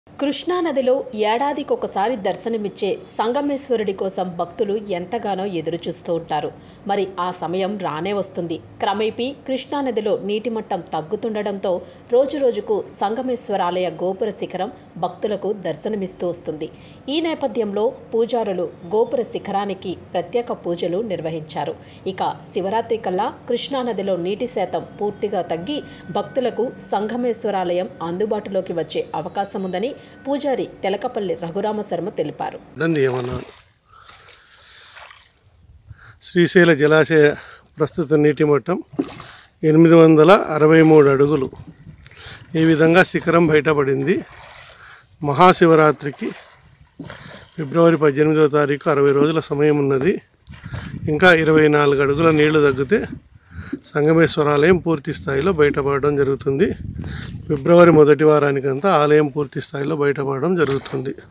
కృష్ణానదిలో ఏడాదికొకసారి దర్శనమిచ్చే సంగమేశ్వరుడి కోసం భక్తులు ఎంతగానో ఎదురుచూస్తూ ఉంటారు మరి ఆ సమయం రానే వస్తుంది క్రమేపీ కృష్ణానదిలో నీటి మట్టం తగ్గుతుండడంతో రోజురోజుకు సంగమేశ్వరాలయ గోపుర శిఖరం భక్తులకు దర్శనమిస్తూ వస్తుంది ఈ నేపథ్యంలో పూజారులు గోపుర శిఖరానికి ప్రత్యేక పూజలు నిర్వహించారు ఇక శివరాత్రి కల్లా కృష్ణానదిలో నీటి శాతం పూర్తిగా తగ్గి భక్తులకు సంగమేశ్వరాలయం అందుబాటులోకి వచ్చే అవకాశం ఉందని పూజారి తెలకపల్లి రఘురామ శర్మ తెలిపారు దండి ఏమన్నా శ్రీశైల జలాశయ ప్రస్తుత నీటి మట్టం ఎనిమిది వందల అరవై మూడు అడుగులు ఈ విధంగా శిఖరం బయటపడింది మహాశివరాత్రికి ఫిబ్రవరి పద్దెనిమిదవ తారీఖు అరవై రోజుల సమయం ఉన్నది ఇంకా ఇరవై నాలుగు అడుగుల నీళ్లు తగ్గితే సంగమేశ్వరాలయం పూర్తి స్థాయిలో బయటపడడం జరుగుతుంది ఫిబ్రవరి మొదటి వారానికంతా ఆలయం పూర్తి స్థాయిలో బయటపడడం జరుగుతుంది